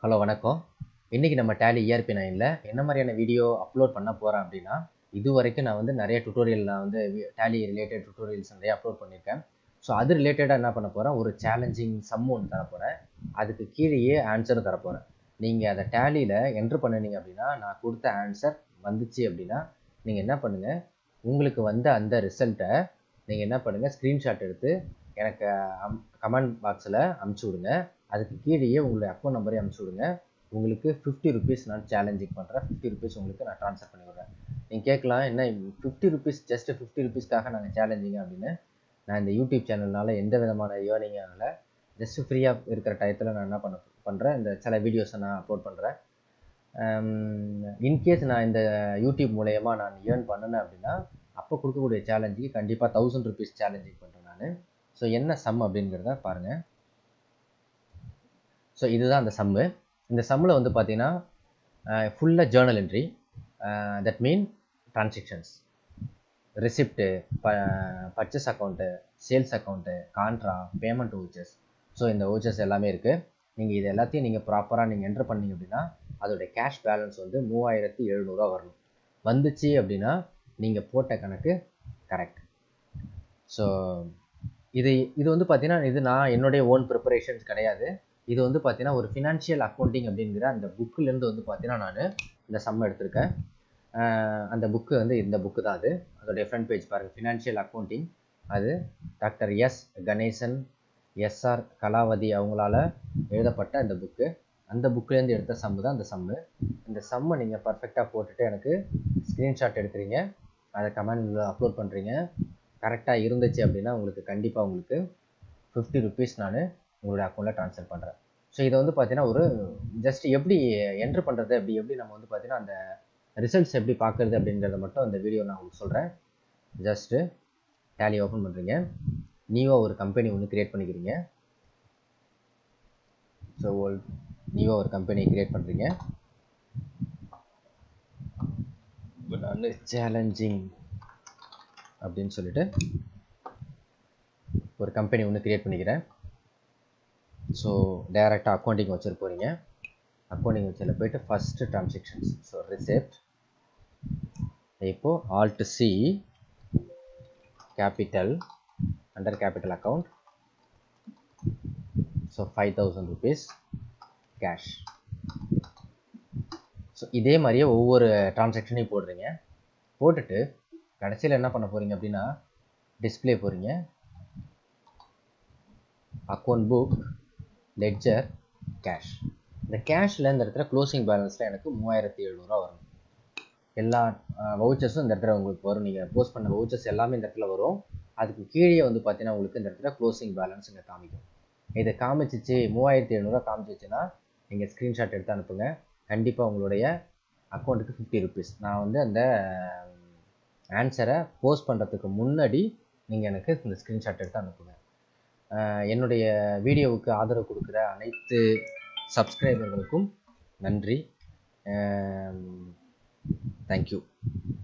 hello வணக்கம் இன்றைக்கி நம்ம டேலி இஆர்பி நைனில் என்ன மாதிரியான வீடியோ அப்லோட் பண்ண போகிறேன் அப்படின்னா இது வரைக்கும் நான் வந்து நிறைய டுட்டோரியல் நான் வந்து டேலி ரிலேட்டட் டுட்டோரியல்ஸ் நிறைய அப்லோட் பண்ணியிருக்கேன் ஸோ அது ரிலேட்டடாக என்ன பண்ண போகிறேன் ஒரு சேலஞ்சிங் சம் ஒன்று தரப்போகிறேன் அதுக்கு கீழேயே ஆன்சரும் தரப்போகிறேன் நீங்கள் அதை டேலியில் என்ட்ரு பண்ணினீங்க அப்படின்னா நான் கொடுத்த ஆன்சர் வந்துச்சு அப்படின்னா நீங்கள் என்ன பண்ணுங்கள் உங்களுக்கு வந்த அந்த ரிசல்ட்டை நீங்கள் என்ன பண்ணுங்கள் ஸ்க்ரீன்ஷாட் எடுத்து எனக்கு அம் கமெண்ட் பாக்ஸில் அமுச்சு விடுங்க அதுக்கு கீழேயே உங்களுடைய அக்கௌண்ட் நம்பரையும் அமுச்சு விடுங்க உங்களுக்கு ஃபிஃப்டி ருபீஸ் நான் சேலஞ்சிங் பண்ணுறேன் ஃபிஃப்டி ருபீஸ் உங்களுக்கு நான் ட்ரான்ஸ்ஃபர் பண்ணி விடுறேன் நீங்கள் கேட்கலாம் என்ன ஃபிஃப்டி ருபீஸ் ஜஸ்ட் ஃபிஃப்டி ருபீஸ்க்காக நாங்கள் சேலஞ்சிங்க அப்படின்னு நான் இந்த யூடியூப் சேனல்னால எந்த விதமான ஏர்னிங்கால ஜஸ்ட் ஃப்ரீயாக இருக்கிற டயத்தில் நான் என்ன பண்ண பண்ணுறேன் இந்த சில வீடியோஸை நான் அப்லோட் பண்ணுறேன் இன்கேஸ் நான் இந்த யூடியூப் மூலயமா நான் ஏர்ன் பண்ணினேன் அப்படின்னா அப்போ கொடுக்கக்கூடிய சேலஞ்சுக்கு கண்டிப்பாக தௌசண்ட் ருபீஸ் சேலஞ்சிங் பண்ணுறேன் நான் ஸோ என்ன சம் அப்படிங்கிறத பாருங்கள் ஸோ இதுதான் அந்த சம்மு இந்த சம்மில் வந்து பார்த்தீங்கன்னா ஃபுல்லாக journal entry that mean transactions receipt ப purchase account sales account contra payment vouchers so இந்த ஓச்சர்ஸ் எல்லாமே இருக்குது நீங்கள் இது எல்லாத்தையும் நீங்கள் ப்ராப்பராக நீங்கள் என்ட்ரு பண்ணீங்க அப்படின்னா அதோடைய கேஷ் பேலன்ஸ் வந்து மூவாயிரத்தி எழுநூறுவா வரணும் வந்துச்சு அப்படின்னா நீங்கள் போட்ட கணக்கு கரெக்ட் ஸோ இது இது வந்து பார்த்தீங்கன்னா இது நான் என்னுடைய ஓன் ப்ரிப்பரேஷன்ஸ் கிடையாது இது வந்து பார்த்தீங்கன்னா ஒரு ஃபினான்ஷியல் அக்கௌண்டிங் அப்படிங்கிற அந்த புக்கிலேருந்து வந்து பார்த்தீங்கன்னா நான் இந்த சம் எடுத்திருக்கேன் அந்த புக்கு வந்து இந்த புக்கு தான் அது அதோடைய ஃப்ரண்ட் பேஜ் பாருங்கள் ஃபினான்ஷியல் அக்கௌண்டிங் அது doctor S Ganesan S R Kalavathi அவங்களால எழுதப்பட்ட அந்த புக்கு அந்த புக்கிலேருந்து எடுத்த சம்மு தான் அந்த சம்மு இந்த சம்மை நீங்கள் பர்ஃபெக்டாக போட்டுட்டு எனக்கு ஸ்க்ரீன்ஷாட் எடுக்கிறீங்க அதை கமெண்டில் அப்லோட் பண்ணுறீங்க கரெக்டாக இருந்துச்சு அப்படின்னா உங்களுக்கு கண்டிப்பாக உங்களுக்கு ஃபிஃப்டி ருபீஸ் நான் உங்களோட அக்கௌண்ட்டில் ட்ரான்ஸ்ஃபர் பண்ணுறேன் ஸோ இதை வந்து பார்த்தீங்கன்னா ஒரு ஜஸ்ட் எப்படி என்ட்ரு பண்ணுறது அப்படி எப்படி நம்ம வந்து பார்த்தீங்கன்னா அந்த ரிசல்ட்ஸ் எப்படி பார்க்குறது அப்படிங்கிறத மட்டும் அந்த வீடியோ நான் உங்களுக்கு சொல்கிறேன் ஜஸ்ட்டு டேலி ஓப்பன் பண்ணுறீங்க நியூவாக ஒரு கம்பெனி ஒன்று க்ரியேட் பண்ணிக்கிறீங்க ஸோ நியூவாக ஒரு கம்பெனி க்ரியேட் பண்ணுறீங்க இப்போ நான் சேலஞ்சிங் அப்படின்னு சொல்லிட்டு ஒரு கம்பெனி ஒன்று க்ரியேட் பண்ணிக்கிறேன் ஸோ டைரெக்டாக அக்கௌண்டிங் வச்சுட்டு போகிறீங்க அக்கௌண்டிங் வச்சில் போயிட்டு ஃபஸ்ட்டு ட்ரான்சாக்ஷன்ஸ் ஸோ ரிசிப்ட் இப்போது alt C capital under capital account so five thousand rupees cash so இதே மாதிரியே ஒவ்வொரு டிரான்சாக்ஷனையும் போடுறீங்க போட்டுட்டு கடைசியில் என்ன பண்ண போகிறீங்க அப்படின்னா டிஸ்பிளே போகிறீங்க அக்கௌண்ட் புக் லெட்ஜர் கேஷ் இந்த கேஷில் இந்த இடத்துல க்ளோசிங் பேலன்ஸில் எனக்கு மூவாயிரத்தி எழுநூறுவா வரும் எல்லா வவுச்சர்ஸும் இந்த இடத்துல உங்களுக்கு வரும் நீங்கள் போஸ்ட் பண்ண வவுச்சர்ஸ் எல்லாமே இந்த இடத்துல வரும் அதுக்கு கீழே வந்து பார்த்தீங்கன்னா உங்களுக்கு இந்த இடத்துல க்ளோசிங் பேலன்ஸ் இங்கே காமிக்கும் இதை காமிச்சிச்சு மூவாயிரத்தி எழுநூறுவா காமிச்சிச்சுன்னா நீங்கள் ஸ்க்ரீன்ஷாட் எடுத்து அனுப்புங்க கண்டிப்பாக உங்களுடைய அக்கௌண்ட்டுக்கு ஃபிஃப்டி ருபீஸ் நான் வந்து அந்த ஆன்சரை போஸ்ட் பண்ணுறதுக்கு முன்னாடி நீங்கள் எனக்கு இந்த ஸ்க்ரீன்ஷாட் எடுத்து அனுப்புங்க என்னுடைய வீடியோவுக்கு ஆதரவு கொடுக்குற அனைத்து சப்ஸ்கிரைபர்களுக்கும் நன்றி தேங்க்யூ